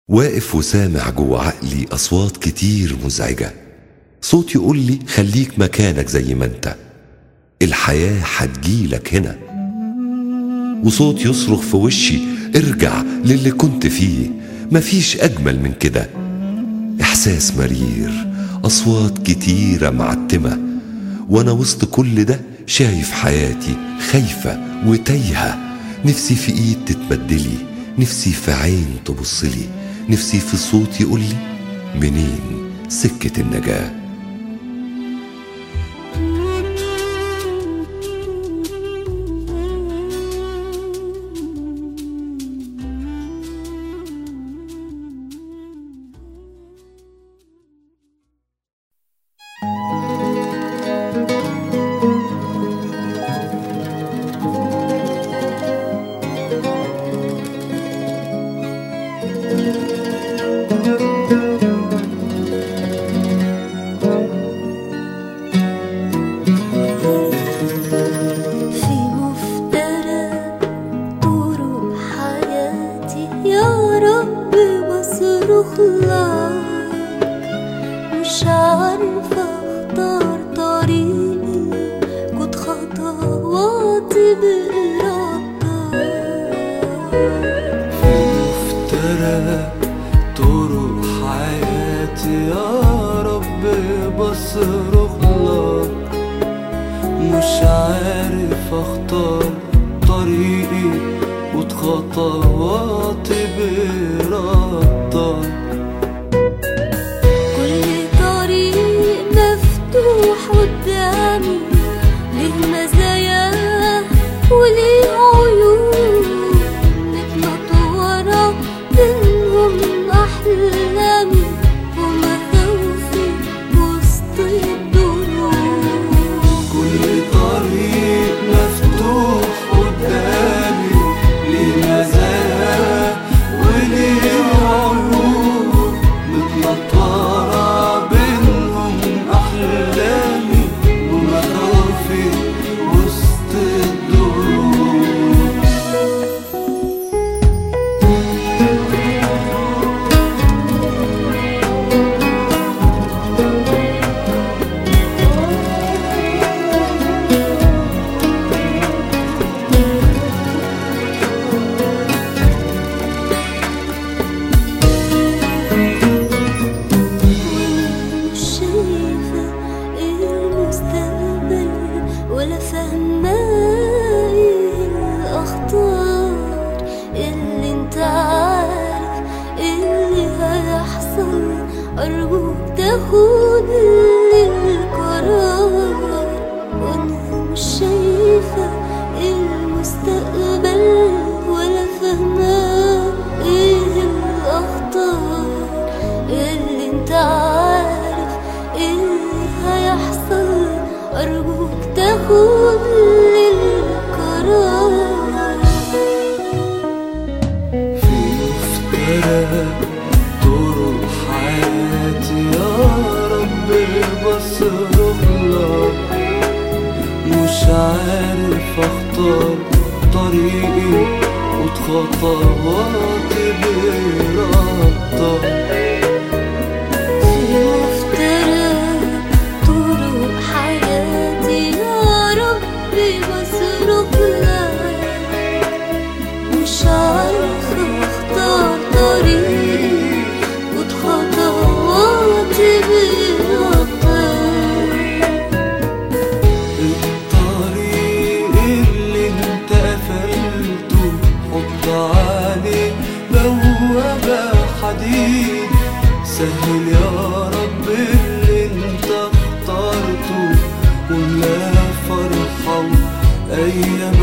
واقف وسامع جوه عقلي أصوات كتير مزعجة صوت يقول لي خليك مكانك زي ما انت الحياة هتجيلك هنا وصوت يصرخ في وشي ارجع للي كنت فيه مفيش أجمل من كده إحساس مرير أصوات كتيرة معتمة وأنا وسط كل ده شايف حياتي خايفة وتايهة نفسي في إيد تتمدلي نفسي في عين تبصلي نفسي في صوت يقولي منين سكة النجاه في مفترق طرق حياتي يا رب بصرخ لك مش عارفة اختار طريقي كنت خطواتي بإرادتك مفترق طرق حياتي يا رب بصرخ لك مش عارف اختار طريقي وخطواتي بإرادتك كل طريق مفتوح قدامي ليه مزاياه وليه عيوب متنطورة بينهم أحلامي ومخاوفي وسط الدروب كل طريق مفتوح قدامي ليه مزايا وليه عيوب متنطرة بينهم أحلامي ومخاوفي وسط الدروب مش شايفة المستقبل ولا فاهمة ايه الأخطار اللي انت عارف اللي هيحصل أرجوك تاخد القرار وأنا مش شايفة المستقبل ولا فاهمة ايه الأخطار اللي انت عارف اللي هيحصل أرجوك تاخد القرار في مفترق طرق حياتي يا رب بصرخ لك مش عارف اختار طريقي وخطواتي بإرادتك في مفترق طرق حياتي يا ربي بصرخ لك مش عارفة اختار طريقي وخطواتي بإرادتك الطريق اللي انت قفلته حط عليه بوابة حديد سهل يا رب اللي انت اخترته ولا فرحة وأيام